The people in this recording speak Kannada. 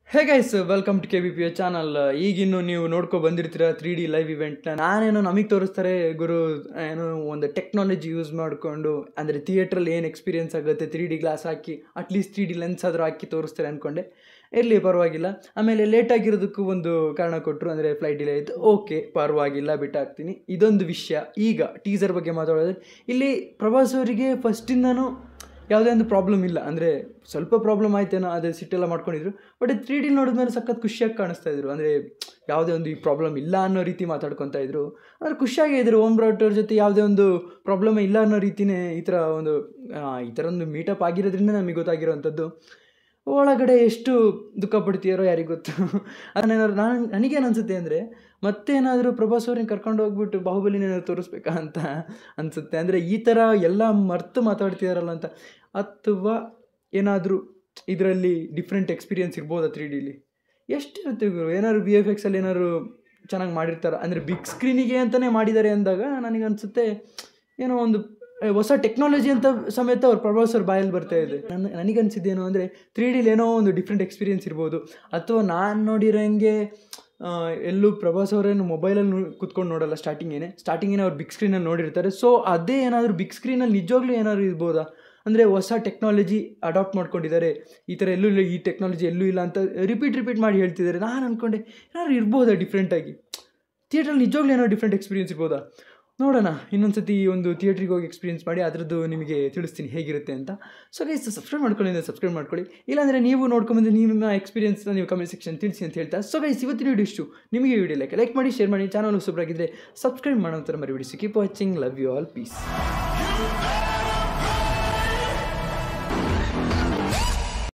hey guys welcome to K B P A channel ಈಗಿನ್ನು ನೀವು ನೋಡ್ಕೊ ಬಂದಿರ್ತೀರ ತ್ರೀ ಡಿ ಲೈವ್ ಇವೆಂಟ್ನ ನಾನೇನೋ ನಮಗೆ ತೋರಿಸ್ತಾರೆ ಗುರು ಏನು ಒಂದು ಟೆಕ್ನಾಲಜಿ ಯೂಸ್ ಮಾಡಿಕೊಂಡು ಅಂದರೆ ಥಿಯೇಟ್ರಲ್ಲಿ ಏನು ಎಕ್ಸ್ಪೀರಿಯನ್ಸ್ ಆಗುತ್ತೆ ತ್ರೀ ಡಿ ಗ್ಲಾಸ್ ಹಾಕಿ ಅಟ್ಲೀಸ್ಟ್ ತ್ರೀ ಡಿ ಲೆನ್ಸ್ ಆದರೂ ಹಾಕಿ ತೋರಿಸ್ತಾರೆ ಅಂದ್ಕೊಂಡೆ ಇರಲಿ ಪರವಾಗಿಲ್ಲ ಆಮೇಲೆ ಲೇಟ್ ಆಗಿರೋದಕ್ಕೂ ಒಂದು ಕಾರಣ ಕೊಟ್ಟರು ಅಂದರೆ ಫ್ಲೈಟ್ ಡಿಲೇ ಆಯಿತು ಓಕೆ ಪರವಾಗಿಲ್ಲ ಬಿಟ್ಟಾಕ್ತೀನಿ ಇದೊಂದು ವಿಷಯ ಈಗ ಟೀಸರ್ ಬಗ್ಗೆ ಮಾತಾಡೋದ್ರೆ ಇಲ್ಲಿ ಪ್ರಭಾಸ್ ಅವರಿಗೆ ಫಸ್ಟಿಂದನೂ ಯಾವುದೇ ಒಂದು ಪ್ರಾಬ್ಲಮ್ ಇಲ್ಲ ಅಂದರೆ ಸ್ವಲ್ಪ ಪ್ರಾಬ್ಲಮ್ ಆಯ್ತೇನೋ ಅದೇ ಸಿಟ್ಟೆಲ್ಲ ಮಾಡ್ಕೊಂಡಿದ್ರು ಬಟ್ ತ್ರೀ ಡಿ ನೋಡಿದ್ಮೇಲೆ ಸಖತ್ ಖುಷಿಯಾಗಿ ಕಾಣಿಸ್ತಾ ಇದ್ರು ಅಂದರೆ ಯಾವುದೇ ಒಂದು ಈ ಪ್ರಾಬ್ಲಮ್ ಇಲ್ಲ ಅನ್ನೋ ರೀತಿ ಮಾತಾಡ್ಕೊತಾ ಇದ್ರು ಅಂದರೆ ಖುಷಿಯಾಗೇ ಇದ್ರು ಓಮ್ ಬ್ರೌಟರ್ ಜೊತೆ ಯಾವುದೇ ಒಂದು ಪ್ರಾಬ್ಲಮ್ ಇಲ್ಲ ಅನ್ನೋ ರೀತಿನೇ ಈ ಥರ ಒಂದು ಆ, ಈ ಥರ ಒಂದು ಮೀಟಪ್ ಆಗಿರೋದ್ರಿಂದ ನಮಗೆ ಗೊತ್ತಾಗಿರೋವಂಥದ್ದು ಒಳಗಡೆ ಎಷ್ಟು ದುಃಖ ಪಡ್ತೀಯಾರೋ ಯಾರಿಗೆ ಗೊತ್ತು ಅದನ್ನೇನಾದ್ರು ನಾನು ನನಗೇನು ಅನಿಸುತ್ತೆ ಅಂದರೆ ಮತ್ತೇನಾದರೂ ಪ್ರಭಾಸ್ ಅವ್ರನ್ನ ಕರ್ಕೊಂಡು ಹೋಗ್ಬಿಟ್ಟು ಬಾಹುಬಲಿನೇನಾದ್ರು ತೋರಿಸ್ಬೇಕಾ ಅಂತ ಅನಿಸುತ್ತೆ ಅಂದರೆ ಈ ಥರ ಎಲ್ಲ ಮರ್ತು ಮಾತಾಡ್ತಿದಾರಲ್ಲ ಅಂತ ಅಥವಾ ಏನಾದರೂ ಇದರಲ್ಲಿ ಡಿಫ್ರೆಂಟ್ ಎಕ್ಸ್ಪೀರಿಯನ್ಸ್ ಇರ್ಬೋದಾ ತ್ರೀ ಡಿಲಿ ಎಷ್ಟಿರುತ್ತೆ ಗುರು ಏನಾದ್ರು ವಿ ಎಫ್ ಎಕ್ಸಲ್ಲಿ ಏನಾದ್ರು ಚೆನ್ನಾಗಿ ಮಾಡಿರ್ತಾರೆ ಅಂದರೆ ಬಿಗ್ ಸ್ಕ್ರೀನಿಗೆ ಅಂತಲೇ ಮಾಡಿದ್ದಾರೆ ಅಂದಾಗ ನನಗನ್ಸುತ್ತೆ ಏನೋ ಒಂದು ಆ, ಹೊಸ ಟೆಕ್ನಾಲಜಿ ಅಂತ ಸಮೇತ ಅವ್ರ ಪ್ರಭಾಸ್ ಅವ್ರ ಬಾಯಲ್ಲಿ ಬರ್ತಾ ಇದೆ ನನ್ನ ನನಗನ್ಸಿದ್ದೇನು ಅಂದರೆ ತ್ರೀ ಡಿಲಿ ಏನೋ ಒಂದು ಡಿಫ್ರೆಂಟ್ ಎಕ್ಸ್ಪೀರಿಯನ್ಸ್ ಇರ್ಬೋದು ಅಥವಾ ನಾನು ನೋಡಿರೋಂಗೆ ಆ, ಎಲ್ಲೂ ಪ್ರಭಾಸ್ ಅವರೇನು ಮೊಬೈಲಲ್ಲಿ ನೋ ಕುತ್ಕೊಂಡು ನೋಡಲ್ಲ ಸ್ಟಾರ್ಟಿಂಗೇನೆ ಸ್ಟಾರ್ಟಿಂಗೇನೆ ಅವ್ರು ಬಿಗ್ ಸ್ಕ್ರೀನಲ್ಲಿ ನೋಡಿರ್ತಾರೆ ಸೊ ಅದೇ ಏನಾದರೂ ಬಿಗ್ ಸ್ಕ್ರೀನಲ್ಲಿ ನಿಜವಾಗ್ಲೂ ಏನಾದ್ರು ಇರ್ಬೋದಾ ಅಂದರೆ ಹೊಸ ಟೆಕ್ನಾಲಜಿ ಅಡಾಪ್ಟ್ ಮಾಡ್ಕೊಂಡಿದ್ದಾರೆ ಈ ಥರ ಎಲ್ಲೂ ಇಲ್ಲ ಈ ಟೆಕ್ನಾಲಜಿ ಎಲ್ಲೂ ಇಲ್ಲ ಅಂತ ರಿಪೀಟ್ ರಿಪೀಟ್ ಮಾಡಿ ಹೇಳ್ತಿದ್ದಾರೆ ನಾನು ಅಂದ್ಕೊಂಡೆ ಏನಾದ್ರು ಇರ್ಬೋದಾ ಡಿಫ್ರೆಂಟಾಗಿ ಥಿಯೇಟ್ರಲ್ಲಿ ನಿಜವಾಗ್ಲೂ ಏನೋ ಡಿಫ್ರೆಂಟ್ ಎಕ್ಸ್ಪೀರಿಯನ್ಸ್ ಇರ್ಬೋದಾ ನೋಡೋಣ ಇನ್ನೊಂದು ಸತಿ ಒಂದು ಥಿಯೇಟ್ರಿಗೆ ಹೋಗಿ ಎಕ್ಸ್ಪೀರಿಯನ್ಸ್ ಮಾಡಿ ಅದರದ್ದು ನಿಮಗೆ ತಿಳಿಸ್ತೀನಿ ಹೇಗಿರುತ್ತೆ ಅಂತ ಸೊ ಗೈಸ್ ಸಬ್ಸ್ಕ್ರೈಬ್ ಮಾಡ್ಕೊಳ್ಳಿ ಅಂದರೆ ಸಬ್ಸ್ಕ್ರೈಬ್ ಮಾಡ್ಕೊಳ್ಳಿ ಇಲ್ಲಾಂದರೆ ನೀವು ನೋಡ್ಕೊಂಬಂದು ನಿಮ್ಮ ಎಕ್ಸ್ಪೀರಿಯನ್ಸ್ನ ನೀವು ಕಮೆಂಟ್ ಸೆಕ್ಷನ್ ತಿಳಿಸಿ ಅಂತ ಹೇಳ್ತಾ ಸೊ ಗೈಸ್ ಇವತ್ತಿನ ವಿಡಿಯೋ ಇಷ್ಟು ನಿಮಗೆ ವಿಡಿಯೋ ಲೈಕ್ ಲೈಕ್ ಮಾಡಿ ಶೇರ್ ಮಾಡಿ ಚಾನಲ್ ಸೂಪರ್ ಆಗಿದ್ದರೆ ಸಬ್ಸ್ಕ್ರೈಬ್ ಮಾಡೋ ಥರ ಮರಿಬಿಡಿ keep watching love you all piece